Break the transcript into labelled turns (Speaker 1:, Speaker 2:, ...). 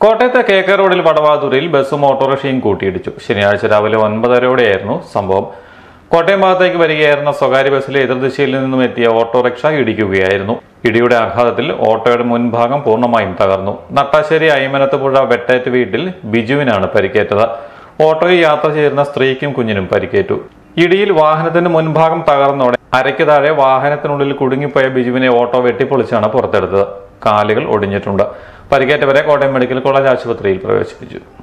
Speaker 1: കോട്ടയത്തെ K K റോഡിൽ വടവാതൂരിൽ ബസ്സും ഓട്ടോറിക്ഷയും കൂട്ടിയിടിച്ചു ശനിയാഴ്ച രാവിലെ ഒൻപതരയോടെയായിരുന്നു സംഭവം കോട്ടയം ഭാഗത്തേക്ക് വരികയായിരുന്ന സ്വകാര്യ ബസ്സിലെ എതിർദിശയിൽ നിന്നും എത്തിയ ഓട്ടോറിക്ഷ ഇടിക്കുകയായിരുന്നു ഇടിയുടെ ആഘാതത്തിൽ ഓട്ടോയുടെ മുൻഭാഗം പൂർണ്ണമായും തകർന്നു നട്ടാശ്ശേരി അയ്മനത്തുപുഴ വെട്ടേറ്റ് വീട്ടിൽ ബിജുവിനാണ് പരിക്കേറ്റത് ഓട്ടോയിൽ യാത്ര ചെയ്യുന്ന സ്ത്രീക്കും കുഞ്ഞിനും പരിക്കേറ്റു ഇടിയിൽ വാഹനത്തിന്റെ മുൻഭാഗം തകർന്നോടെ അരയ്ക്ക് താഴെ വാഹനത്തിനുള്ളിൽ കുടുങ്ങിപ്പോയ ബിജുവിനെ ഓട്ടോ വെട്ടിപ്പൊളിച്ചാണ് പുറത്തെടുത്തത് കാലുകൾ ഒടിഞ്ഞിട്ടുണ്ട് പരിക്കേറ്റവരെ കോട്ടയം മെഡിക്കൽ കോളേജ് ആശുപത്രിയിൽ പ്രവേശിപ്പിച്ചു